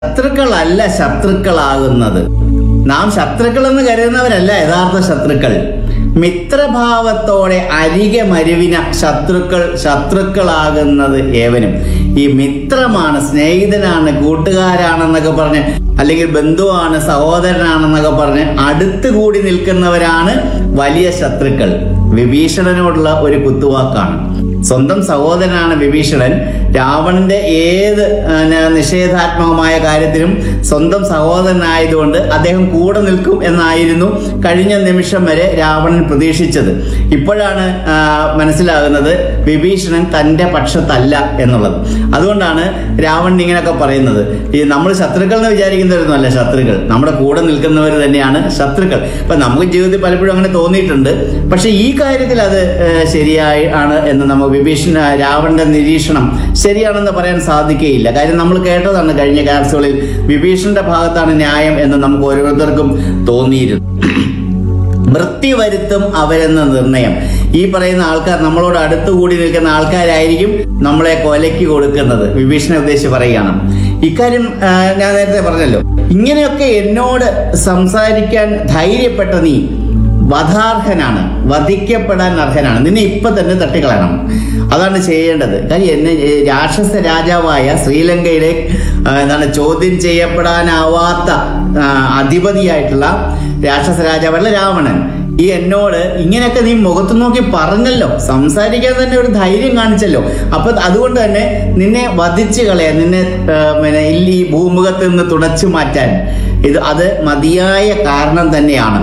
ശത്രുക്കളല്ല ശത്രുക്കളാകുന്നത് നാം ശത്രുക്കൾ എന്ന് കരുതുന്നവരല്ല യഥാർത്ഥ ശത്രുക്കൾ മിത്രഭാവത്തോടെ അരികെ മരുവിന ശത്രുക്കൾ ശത്രുക്കളാകുന്നത് ഏവനും ഈ മിത്രമാണ് സ്നേഹിതനാണ് കൂട്ടുകാരാണെന്നൊക്കെ പറഞ്ഞ് അല്ലെങ്കിൽ ബന്ധുവാണ് സഹോദരനാണെന്നൊക്കെ പറഞ്ഞ് അടുത്ത് കൂടി നിൽക്കുന്നവരാണ് വലിയ ശത്രുക്കൾ വിഭീഷണനോടുള്ള ഒരു കുത്തുവാക്കാണ് സ്വന്തം സഹോദരനാണ് വിഭീഷണൻ രാവണന്റെ ഏത് ആ, ന- നിഷേധാത്മകമായ കാര്യത്തിലും സ്വന്തം സഹോദരനായതുകൊണ്ട് അദ്ദേഹം കൂടെ നിൽക്കും എന്നായിരുന്നു കഴിഞ്ഞ നിമിഷം വരെ രാവണൻ പ്രതീക്ഷിച്ചത് ഇപ്പോഴാണ് ആ, മനസ്സിലാകുന്നത് വിഭീഷണൻ തന്റെ പക്ഷത്തല്ല എന്നുള്ളത് അതുകൊണ്ടാണ് രാവണൻ ഇങ്ങനെയൊക്കെ പറയുന്നത് ഈ നമ്മൾ ശത്രുക്കൾ എന്ന് വിചാരിക്കുന്നവരൊന്നുമല്ല ശത്രുക്കൾ നമ്മുടെ കൂടെ നിൽക്കുന്നവർ തന്നെയാണ് ശത്രുക്കൾ ഇപ്പൊ നമുക്ക് ജീവിതത്തിൽ പലപ്പോഴും അങ്ങനെ തോന്നിയിട്ടുണ്ട് പക്ഷെ ഈ കാര്യത്തിൽ അത് ഏഹ്, ശരിയായി ആണ് എന്ന് നമുക്ക് വിഭീഷണ രാവണന്റെ നിരീക്ഷണം ശരിയാണെന്ന് പറയാൻ സാധിക്കുകയില്ല കാര്യം നമ്മൾ കേട്ടതാണ് കഴിഞ്ഞ ക്ലാസുകളിൽ വിഭീഷണന്റെ ഭാഗത്താണ് ന്യായം എന്ന് നമുക്ക് ഓരോരുത്തർക്കും തോന്നിയിരുന്നു വൃത്തി വരുത്തും അവരെന്ന നിർണയം ഈ പറയുന്ന ആൾക്കാർ നമ്മളോട് അടുത്തുകൂടി നിൽക്കുന്ന ആൾക്കാരായിരിക്കും നമ്മളെ കൊലയ്ക്ക് കൊടുക്കുന്നത് വിഭീഷണ ഉദ്ദേശിച്ച് പറയുകയാണ് ഇക്കാര്യം ആ, ഞാൻ നേരത്തെ പറഞ്ഞല്ലോ ഇങ്ങനെയൊക്കെ എന്നോട് സംസാരിക്കാൻ ധൈര്യപ്പെട്ട നീ വധാർഹനാണ് വധിക്കപ്പെടാൻ അർഹനാണ് നിന്നെ ഇപ്പൊ തന്നെ തട്ടിക്കളയണം അതാണ് ചെയ്യേണ്ടത് കാര്യം എന്നെ ഏ, രാക്ഷസ രാജാവായ ശ്രീലങ്കയിലെ ആ, എന്താണ് ചോദ്യം ചെയ്യപ്പെടാനാവാത്ത ആ, അധിപതിയായിട്ടുള്ള രാക്ഷസ രാജാവല്ല രാവണൻ ഈ എന്നോട് ഇങ്ങനെയൊക്കെ നീ മുഖത്ത് നോക്കി പറഞ്ഞല്ലോ സംസാരിക്കാൻ തന്നെ ഒരു ധൈര്യം കാണിച്ചല്ലോ അപ്പൊ അതുകൊണ്ട് തന്നെ നിന്നെ വധിച്ചു കളയാൻ നിന്നെ ആ, പിന്നെ ഈ ഭൂമുഖത്ത് നിന്ന് തുടച്ചു മാറ്റാൻ ഇത് അത് മതിയായ കാരണം തന്നെയാണ്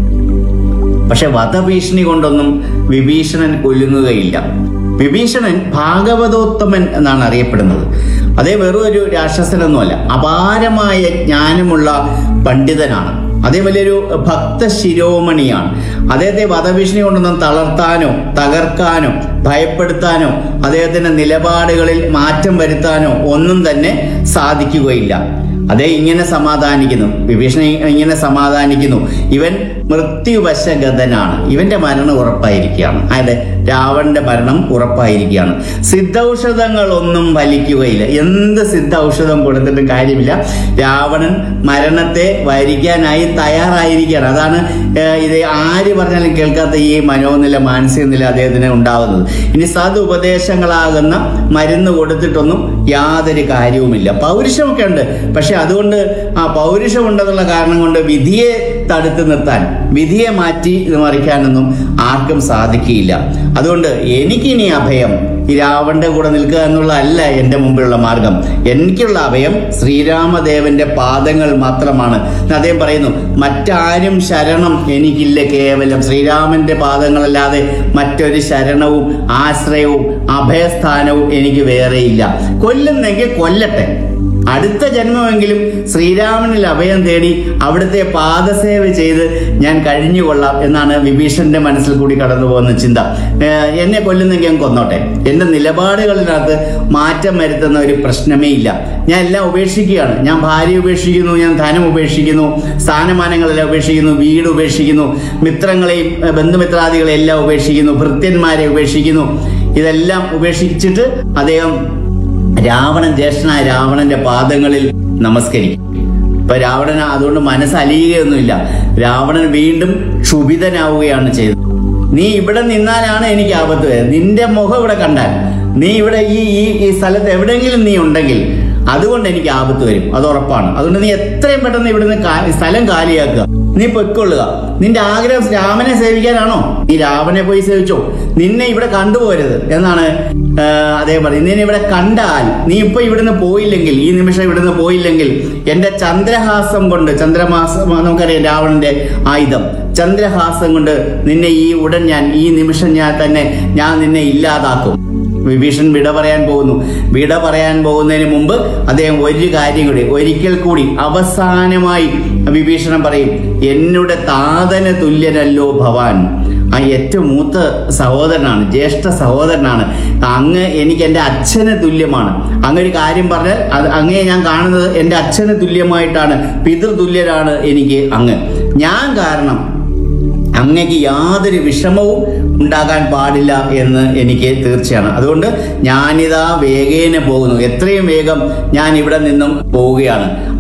പക്ഷെ വധഭീഷണി കൊണ്ടൊന്നും വിഭീഷണൻ കൊല്ലുകയില്ല വിഭീഷണൻ ഭാഗവതോത്തമൻ എന്നാണ് അറിയപ്പെടുന്നത് അതേ വെറും ഒരു രാക്ഷസനൊന്നുമല്ല അപാരമായ ജ്ഞാനമുള്ള പണ്ഡിതനാണ് അതേ വലിയൊരു ഭക്ത ശിരോമണിയാണ് അദ്ദേഹത്തെ വധഭീഷണി കൊണ്ടൊന്നും തളർത്താനോ തകർക്കാനോ ഭയപ്പെടുത്താനോ അദ്ദേഹത്തിന്റെ നിലപാടുകളിൽ മാറ്റം വരുത്താനോ ഒന്നും തന്നെ സാധിക്കുകയില്ല അതേ ഇങ്ങനെ സമാധാനിക്കുന്നു വിഭീഷണൻ ഇങ്ങനെ സമാധാനിക്കുന്നു ഇവൻ മൃത്യുവശഗതനാണ് ഇവന്റെ മരണം ഉറപ്പായിരിക്കുകയാണ് അതെ രാവണന്റെ മരണം ഉറപ്പായിരിക്കുകയാണ് സിദ്ധൌഷധങ്ങളൊന്നും ഫലിക്കുകയില്ല എന്ത് സിദ്ധ ഔഷധം കൊടുത്തിട്ടും കാര്യമില്ല രാവണൻ മരണത്തെ വരിക്കാനായി തയ്യാറായിരിക്കുകയാണ് അതാണ് ഏഹ്, ഇത് ആര് പറഞ്ഞാലും കേൾക്കാത്ത ഈ മനോനില മാനസിക നില അദ്ദേഹത്തിന് ഉണ്ടാകുന്നത് ഇനി സത് ഉപദേശങ്ങളാകുന്ന മരുന്ന് കൊടുത്തിട്ടൊന്നും യാതൊരു കാര്യവുമില്ല പൗരുഷമൊക്കെ ഉണ്ട് പക്ഷെ അതുകൊണ്ട് ആ പൗരുഷം ഉണ്ടെന്നുള്ള കാരണം കൊണ്ട് വിധിയെ തടുത്ത് നിർത്താൻ വിധിയെ മാറ്റി മറിക്കാനൊന്നും ആർക്കും സാധിക്കുകയില്ല അതുകൊണ്ട് എനിക്കിനി അഭയം ഈ രാവണന്റെ കൂടെ നിൽക്കുക എന്നുള്ളതല്ല എൻ്റെ മുമ്പിലുള്ള മാർഗം എനിക്കുള്ള അഭയം ശ്രീരാമദേവന്റെ പാദങ്ങൾ മാത്രമാണ് എന്ന് അദ്ദേഹം പറയുന്നു മറ്റാരും ശരണം എനിക്കില്ല കേവലം ശ്രീരാമന്റെ പാദങ്ങളല്ലാതെ മറ്റൊരു ശരണവും ആശ്രയവും അഭയസ്ഥാനവും എനിക്ക് വേറെയില്ല കൊല്ലുന്നെങ്കിൽ കൊല്ലട്ടെ അടുത്ത ജന്മമെങ്കിലും ശ്രീരാമനിൽ അഭയം തേടി അവിടുത്തെ പാദസേവ ചെയ്ത് ഞാൻ കഴിഞ്ഞുകൊള്ളാം എന്നാണ് വിഭീഷണന്റെ മനസ്സിൽ കൂടി കടന്നു പോകുന്ന ചിന്ത ഏഹ് എന്നെ കൊല്ലുന്നെങ്കിൽ ഞാൻ കൊന്നോട്ടെ എന്റെ നിലപാടുകളിനകത്ത് മാറ്റം വരുത്തുന്ന ഒരു പ്രശ്നമേ ഇല്ല ഞാൻ എല്ലാം ഉപേക്ഷിക്കുകയാണ് ഞാൻ ഭാര്യ ഉപേക്ഷിക്കുന്നു ഞാൻ ധനം ഉപേക്ഷിക്കുന്നു സ്ഥാനമാനങ്ങളെല്ലാം ഉപേക്ഷിക്കുന്നു വീട് ഉപേക്ഷിക്കുന്നു മിത്രങ്ങളെയും ഏഹ് ബന്ധുമിത്രാദികളെയും എല്ലാം ഉപേക്ഷിക്കുന്നു ഭൃത്യന്മാരെ ഉപേക്ഷിക്കുന്നു ഇതെല്ലാം ഉപേക്ഷിച്ചിട്ട് അദ്ദേഹം രാവണൻ ജ്യേഷ്ഠനായ രാവണന്റെ പാദങ്ങളിൽ നമസ്കരിക്കും ഇപ്പൊ രാവണൻ അതുകൊണ്ട് മനസ്സലിയുകയൊന്നുമില്ല രാവണൻ വീണ്ടും ക്ഷുഭിതനാവുകയാണ് ചെയ്തത് നീ ഇവിടെ നിന്നാലാണ് എനിക്ക് ആപത്ത് വരുന്നത് നിന്റെ മുഖം ഇവിടെ കണ്ടാൽ നീ ഇവിടെ ഈ ഈ ഈ സ്ഥലത്ത് എവിടെയെങ്കിലും നീ ഉണ്ടെങ്കിൽ അതുകൊണ്ട് എനിക്ക് ആപത്ത് വരും അത് ഉറപ്പാണ് അതുകൊണ്ട് നീ എത്രയും പെട്ടെന്ന് ഇവിടുന്ന് കാ- സ്ഥലം കാലിയാക്കുക നീ പൊയ്ക്കൊള്ളുക നിന്റെ ആഗ്രഹം രാമനെ സേവിക്കാനാണോ നീ രാവനെ പോയി സേവിച്ചോ നിന്നെ ഇവിടെ കണ്ടുപോരുത് എന്നാണ് ആ, അദ്ദേഹം പറയുന്നത് നിന്നെ ഇവിടെ കണ്ടാൽ നീ ഇപ്പൊ ഇവിടുന്ന് പോയില്ലെങ്കിൽ ഈ നിമിഷം ഇവിടുന്ന് പോയില്ലെങ്കിൽ എന്റെ ചന്ദ്രഹാസം കൊണ്ട് ചന്ദ്രമാസം നമുക്കറിയാം രാവണന്റെ ആയുധം ചന്ദ്രഹാസം കൊണ്ട് നിന്നെ ഈ ഉടൻ ഞാൻ ഈ നിമിഷം ഞാൻ തന്നെ ഞാൻ നിന്നെ ഇല്ലാതാക്കും വിഭീഷൺ വിട പറയാൻ പോകുന്നു വിട പറയാൻ പോകുന്നതിന് മുമ്പ് അദ്ദേഹം ഒരു കാര്യം കൂടി ഒരിക്കൽ കൂടി അവസാനമായി വിഭീഷണൻ പറയും എന്നുടെ താതന തുല്യനല്ലോ ഭവാൻ ആ ഏറ്റവും മൂത്ത സഹോദരനാണ് ജ്യേഷ്ഠ സഹോദരനാണ് അങ്ങ് എനിക്ക് എൻ്റെ അച്ഛന് തുല്യമാണ് അങ്ങ് ഒരു കാര്യം പറഞ്ഞാൽ അത് അങ്ങയെ ഞാൻ കാണുന്നത് എൻ്റെ അച്ഛന് തുല്യമായിട്ടാണ് പിതൃതുല്യരാണ് എനിക്ക് അങ്ങ് ഞാൻ കാരണം അങ്ങക്ക് യാതൊരു വിഷമവും ഉണ്ടാകാൻ പാടില്ല എന്ന് എനിക്ക് തീർച്ചയാണ് അതുകൊണ്ട് ഞാനിതാ വേഗേന പോകുന്നു എത്രയും വേഗം ഞാൻ ഇവിടെ നിന്നും പോവുകയാണ്